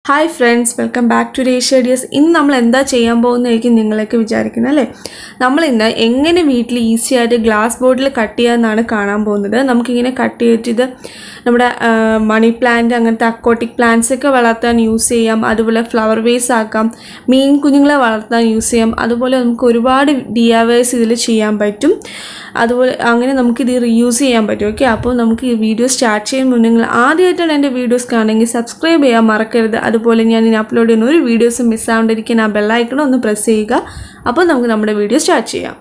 hi friends welcome back to Reshya Dias ഇന്ന് നമ്മൾ എന്താ ചെയ്യാൻ പോകുന്നതായിരിക്കും നിങ്ങളൊക്കെ വിചാരിക്കുന്നത് അല്ലേ നമ്മൾ ഇന്ന് എങ്ങനെ വീട്ടിൽ ഈസി ആയിട്ട് ഗ്ലാസ് ബോർഡിൽ കട്ട് ചെയ്യാമെന്നാണ് കാണാൻ പോകുന്നത് നമുക്കിങ്ങനെ കട്ട് ചെയ്തിട്ട് ഇത് നമ്മുടെ മണി പ്ലാന്റ് അങ്ങനത്തെ അക്കോട്ടിക് പ്ലാന്റ്സ് ഒക്കെ വളർത്താൻ യൂസ് ചെയ്യാം അതുപോലെ ഫ്ലവർ വേസ് ആക്കാം മീൻ കുഞ്ഞുങ്ങളെ വളർത്താൻ യൂസ് ചെയ്യാം അതുപോലെ നമുക്ക് ഒരുപാട് ഡി ആവേഴ്സ് ഇതിൽ ചെയ്യാൻ പറ്റും അതുപോലെ അങ്ങനെ നമുക്കിത് റീയൂസ് ചെയ്യാൻ പറ്റും ഓക്കെ അപ്പോൾ നമുക്ക് ഈ വീഡിയോ സ്റ്റാർട്ട് ചെയ്യാൻ മുന്നേ നിങ്ങൾ ആദ്യമായിട്ടാണ് എൻ്റെ വീഡിയോസ് കാണുമെങ്കിൽ സബ്സ്ക്രൈബ് ചെയ്യാൻ മറക്കരുത് അതുപോലെ ഞാൻ ഇനി അപ്ലോഡ് ചെയ്യുന്ന ഒരു വീഡിയോസും മിസ്സാവാണ്ടിരിക്കാൻ ആ ബെല്ലൈക്കണം ഒന്ന് പ്രസ് ചെയ്യുക അപ്പോൾ നമുക്ക് നമ്മുടെ വീഡിയോ സ്റ്റാർട്ട് ചെയ്യാം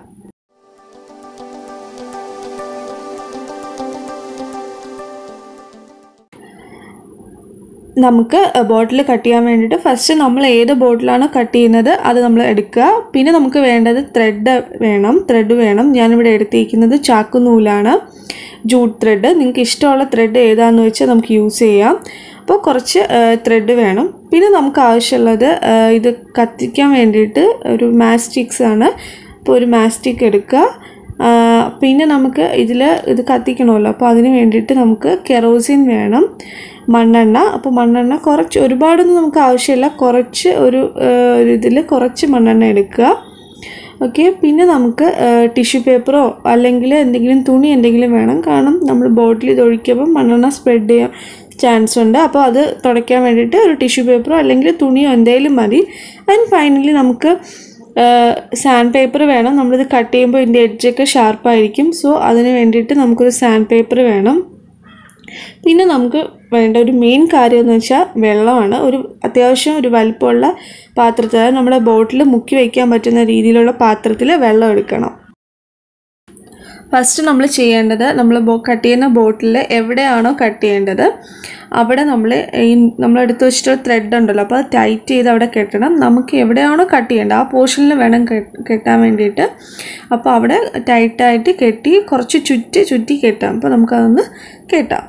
നമുക്ക് ബോട്ടിൽ കട്ട് ചെയ്യാൻ വേണ്ടിയിട്ട് ഫസ്റ്റ് നമ്മൾ ഏത് ബോട്ടിലാണോ കട്ട് ചെയ്യുന്നത് അത് നമ്മൾ എടുക്കുക പിന്നെ നമുക്ക് വേണ്ടത് ത്രെഡ് വേണം ത്രെഡ് വേണം ഞാനിവിടെ എടുത്തിരിക്കുന്നത് ചാക്കുനൂലാണ് ജൂട്ട് ത്രെഡ് നിങ്ങൾക്ക് ഇഷ്ടമുള്ള ത്രെഡ് ഏതാണെന്ന് വെച്ചാൽ നമുക്ക് യൂസ് ചെയ്യാം അപ്പോൾ കുറച്ച് ത്രെഡ് വേണം പിന്നെ നമുക്ക് ആവശ്യമുള്ളത് ഇത് കത്തിക്കാൻ വേണ്ടിയിട്ട് ഒരു മാസ്റ്റിക്സ് ആണ് അപ്പോൾ ഒരു മാസ്റ്റിക് എടുക്കുക പിന്നെ നമുക്ക് ഇതിൽ ഇത് കത്തിക്കണമല്ലോ അപ്പോൾ അതിന് വേണ്ടിയിട്ട് നമുക്ക് കെറോസിൻ വേണം മണ്ണെണ്ണ അപ്പോൾ മണ്ണെണ്ണ കുറച്ച് ഒരുപാടൊന്നും നമുക്ക് ആവശ്യമില്ല കുറച്ച് ഒരു ഒരു ഇതിൽ കുറച്ച് മണ്ണെണ്ണ എടുക്കുക ഓക്കെ പിന്നെ നമുക്ക് ടിഷ്യൂ പേപ്പറോ അല്ലെങ്കിൽ എന്തെങ്കിലും തുണി എന്തെങ്കിലും വേണം കാരണം നമ്മൾ ബോട്ടിൽ ഇത് ഒഴിക്കുമ്പോൾ മണ്ണെണ്ണ സ്പ്രെഡ് ചെയ്യാൻ ചാൻസ് ഉണ്ട് അപ്പോൾ അത് തുടയ്ക്കാൻ വേണ്ടിയിട്ട് ഒരു ടിഷ്യൂ പേപ്പറോ അല്ലെങ്കിൽ തുണിയോ എന്തെങ്കിലും മതി ആൻഡ് ഫൈനലി നമുക്ക് സാൻഡ് പേപ്പർ വേണം നമ്മളിത് കട്ട് ചെയ്യുമ്പോൾ ഇതിൻ്റെ എഡ്ജൊക്കെ ഷാർപ്പായിരിക്കും സോ അതിന് വേണ്ടിയിട്ട് നമുക്കൊരു സാൻഡ് പേപ്പർ വേണം പിന്നെ നമുക്ക് വേണ്ട ഒരു മെയിൻ കാര്യം എന്ന് വെച്ചാൽ വെള്ളമാണ് ഒരു അത്യാവശ്യം ഒരു വലിപ്പമുള്ള പാത്രത്തിൽ അതായത് നമ്മുടെ ബോട്ടിൽ മുക്കി വയ്ക്കാൻ പറ്റുന്ന രീതിയിലുള്ള പാത്രത്തിൽ വെള്ളം എടുക്കണം ഫസ്റ്റ് നമ്മൾ ചെയ്യേണ്ടത് നമ്മൾ ബോ കട്ട് ചെയ്യുന്ന ബോട്ടിൽ എവിടെയാണോ കട്ട് ചെയ്യേണ്ടത് അവിടെ നമ്മൾ ഈ നമ്മൾ എടുത്ത് വെച്ചിട്ട് ത്രെഡ് ഉണ്ടല്ലോ അപ്പോൾ അത് ടൈറ്റ് ചെയ്ത് അവിടെ കെട്ടണം നമുക്ക് എവിടെയാണോ കട്ട് ചെയ്യേണ്ടത് ആ പോർഷനിൽ വേണം കെട്ടാൻ വേണ്ടിയിട്ട് അപ്പോൾ അവിടെ ടൈറ്റായിട്ട് കെട്ടി കുറച്ച് ചുറ്റി ചുറ്റി കെട്ടാം അപ്പോൾ നമുക്കതൊന്ന് കെട്ടാം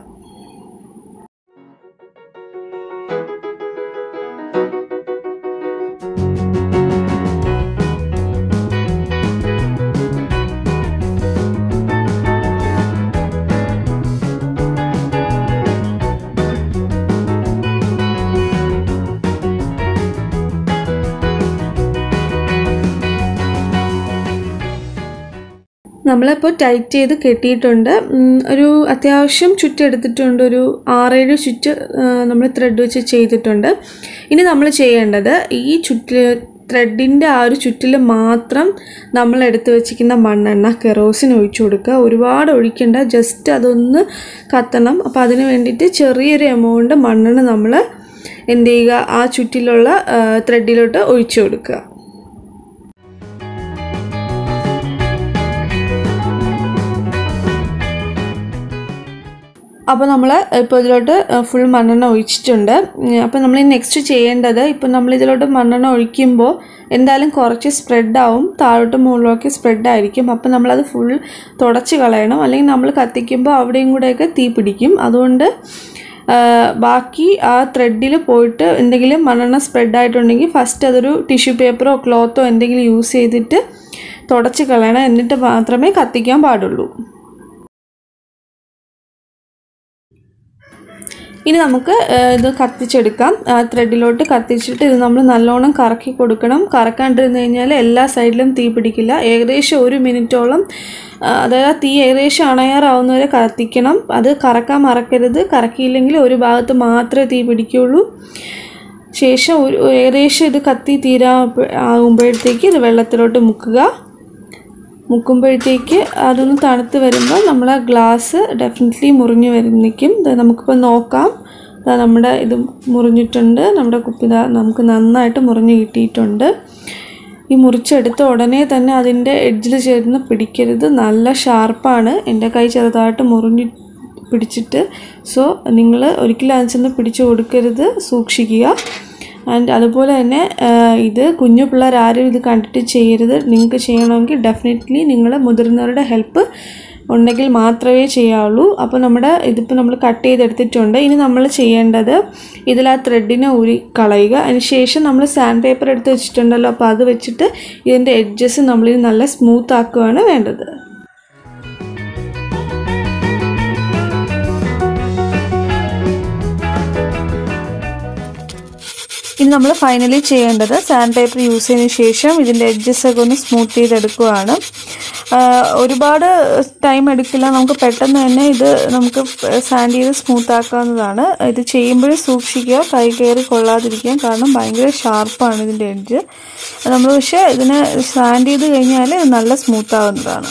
നമ്മളിപ്പോൾ ടൈറ്റ് ചെയ്ത് കെട്ടിയിട്ടുണ്ട് ഒരു അത്യാവശ്യം ചുറ്റെടുത്തിട്ടുണ്ട് ഒരു ആറേഴ് ചുറ്റ് നമ്മൾ ത്രെഡ് വെച്ച് ചെയ്തിട്ടുണ്ട് ഇനി നമ്മൾ ചെയ്യേണ്ടത് ഈ ചുറ്റ് ത്രെഡിൻ്റെ ആ ഒരു ചുറ്റിൽ മാത്രം നമ്മൾ എടുത്തു വെച്ചിരിക്കുന്ന മണ്ണെണ്ണ കെറോസിൻ ഒഴിച്ചു കൊടുക്കുക ഒരുപാട് ഒഴിക്കേണ്ട ജസ്റ്റ് അതൊന്ന് കത്തണം അപ്പോൾ അതിന് വേണ്ടിയിട്ട് ചെറിയൊരു എമൗണ്ട് മണ്ണെണ്ണ നമ്മൾ എന്ത് ചെയ്യുക ആ ചുറ്റിലുള്ള ത്രെഡിലോട്ട് ഒഴിച്ചു കൊടുക്കുക അപ്പോൾ നമ്മൾ ഇപ്പോൾ ഇതിലോട്ട് ഫുൾ മണ്ണെണ്ണ ഒഴിച്ചിട്ടുണ്ട് അപ്പോൾ നമ്മൾ നെക്സ്റ്റ് ചെയ്യേണ്ടത് ഇപ്പോൾ നമ്മൾ ഇതിലോട്ട് മണ്ണെണ്ണ ഒഴിക്കുമ്പോൾ എന്തായാലും കുറച്ച് സ്പ്രെഡാവും താഴോട്ട് മുകളിലൊക്കെ സ്പ്രെഡായിരിക്കും അപ്പോൾ നമ്മളത് ഫുൾ തുടച്ച് കളയണം അല്ലെങ്കിൽ നമ്മൾ കത്തിക്കുമ്പോൾ അവിടെയും കൂടെയൊക്കെ തീ പിടിക്കും അതുകൊണ്ട് ബാക്കി ആ ത്രെഡിൽ പോയിട്ട് എന്തെങ്കിലും മണ്ണെണ്ണ സ്പ്രെഡായിട്ടുണ്ടെങ്കിൽ ഫസ്റ്റ് അതൊരു ടിഷ്യൂ പേപ്പറോ ക്ലോത്തോ എന്തെങ്കിലും യൂസ് ചെയ്തിട്ട് തുടച്ച് കളയണം എന്നിട്ട് മാത്രമേ കത്തിക്കാൻ പാടുള്ളൂ ഇനി നമുക്ക് ഇത് കത്തിച്ചെടുക്കാം ത്രെഡിലോട്ട് കത്തിച്ചിട്ട് ഇത് നമ്മൾ നല്ലോണം കറക്കി കൊടുക്കണം കറക്കാണ്ടിരുന്ന് കഴിഞ്ഞാൽ എല്ലാ സൈഡിലും തീ പിടിക്കില്ല ഏകദേശം ഒരു മിനിറ്റോളം അതായത് തീ ഏകദേശം അണയാറാവുന്നവരെ കത്തിക്കണം അത് കറക്കാൻ മറക്കരുത് കറക്കിയില്ലെങ്കിൽ ഒരു ഭാഗത്ത് മാത്രമേ തീ പിടിക്കുകയുള്ളൂ ശേഷം ഒരു ഏകദേശം ഇത് കത്തി തീരാ ആകുമ്പോഴത്തേക്ക് ഇത് വെള്ളത്തിലോട്ട് മുക്കുക മുക്കുമ്പോഴത്തേക്ക് അതൊന്ന് തണുത്ത് വരുമ്പോൾ നമ്മൾ ആ ഗ്ലാസ് ഡെഫിനറ്റ്ലി മുറിഞ്ഞു വരുന്നിക്കും നമുക്കിപ്പോൾ നോക്കാം നമ്മുടെ ഇത് മുറിഞ്ഞിട്ടുണ്ട് നമ്മുടെ കുപ്പി നമുക്ക് നന്നായിട്ട് മുറിഞ്ഞ് കിട്ടിയിട്ടുണ്ട് ഈ മുറിച്ചെടുത്ത ഉടനെ തന്നെ അതിൻ്റെ എഡ്ജിൽ ചേർന്ന് പിടിക്കരുത് നല്ല ഷാർപ്പാണ് എൻ്റെ കൈ ചെറുതായിട്ട് മുറിഞ്ഞ് പിടിച്ചിട്ട് സോ നിങ്ങൾ ഒരിക്കലും അതിൽ ചെന്ന് പിടിച്ചു കൊടുക്കരുത് സൂക്ഷിക്കുക ആൻഡ് അതുപോലെ തന്നെ ഇത് കുഞ്ഞു പിള്ളേർ ആരും ഇത് കണ്ടിട്ട് ചെയ്യരുത് നിങ്ങൾക്ക് ചെയ്യണമെങ്കിൽ ഡെഫിനറ്റ്ലി നിങ്ങൾ മുതിർന്നവരുടെ ഹെൽപ്പ് ഉണ്ടെങ്കിൽ മാത്രമേ ചെയ്യാവുള്ളൂ അപ്പോൾ നമ്മുടെ ഇതിപ്പോൾ നമ്മൾ കട്ട് ചെയ്തെടുത്തിട്ടുണ്ട് ഇനി നമ്മൾ ചെയ്യേണ്ടത് ഇതിൽ ആ ത്രെഡിനെ ഊരി കളയുക അതിന് ശേഷം നമ്മൾ സാൻഡ് പേപ്പർ എടുത്ത് വെച്ചിട്ടുണ്ടല്ലോ അപ്പോൾ അത് വെച്ചിട്ട് ഇതിൻ്റെ എഡ്ജസ് നമ്മളിത് നല്ല സ്മൂത്ത് ആക്കുകയാണ് വേണ്ടത് ഇനി നമ്മൾ ഫൈനലി ചെയ്യേണ്ടത് സാൻഡ് പേപ്പർ യൂസ് ചെയ്തതിന് ശേഷം ഇതിൻ്റെ എഡ്ജസ് ഒക്കെ ഒന്ന് സ്മൂത്ത് ചെയ്തെടുക്കുകയാണ് ആ, ഒരുപാട് ടൈം എടുക്കില്ല നമുക്ക് പെട്ടെന്ന് തന്നെ ഇത് നമുക്ക് സാൻഡ് ചെയ്ത് സ്മൂത്ത് ആക്കാവുന്നതാണ് ഇത് ചെയ്യുമ്പോഴും സൂക്ഷിക്കുക കൈ കയറി കൊള്ളാതിരിക്കാൻ കാരണം ഭയങ്കര ഷാർപ്പാണ് ഇതിൻ്റെ എഡ്ജ് നമ്മൾ പക്ഷേ ഇതിനെ സാൻഡ് ചെയ്ത് കഴിഞ്ഞാൽ ഇത് നല്ല സ്മൂത്ത് ആവുന്നതാണ്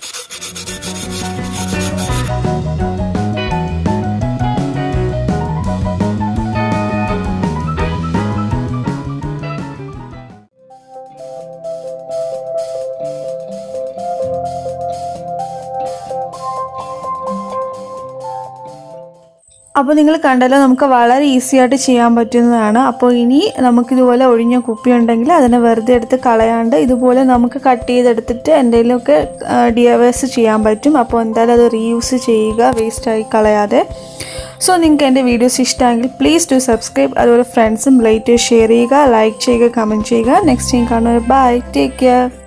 അപ്പോൾ നിങ്ങൾ കണ്ടല്ലോ നമുക്ക് വളരെ ഈസി ആയിട്ട് ചെയ്യാൻ പറ്റുന്നതാണ് അപ്പോൾ ഇനി നമുക്കിതുപോലെ ഒഴിഞ്ഞ കുപ്പി ഉണ്ടെങ്കിൽ അതിനെ വെറുതെ എടുത്ത് കളയാണ്ട് ഇതുപോലെ നമുക്ക് കട്ട് ചെയ്തെടുത്തിട്ട് എന്തെങ്കിലുമൊക്കെ ഡി എസ് ചെയ്യാൻ പറ്റും അപ്പോൾ എന്തായാലും അത് റീയൂസ് ചെയ്യുക വേസ്റ്റായി കളയാതെ സോ നിങ്ങൾക്ക് എൻ്റെ വീഡിയോസ് ഇഷ്ടമെങ്കിൽ പ്ലീസ് ടു സബ്സ്ക്രൈബ് അതുപോലെ ഫ്രണ്ട്സും റിലേറ്റീവ് ഷെയർ ചെയ്യുക ലൈക്ക് ചെയ്യുക കമൻറ്റ് ചെയ്യുക നെക്സ്റ്റ് ടൈം കാണുക ബൈ ടേക്ക് കെയർ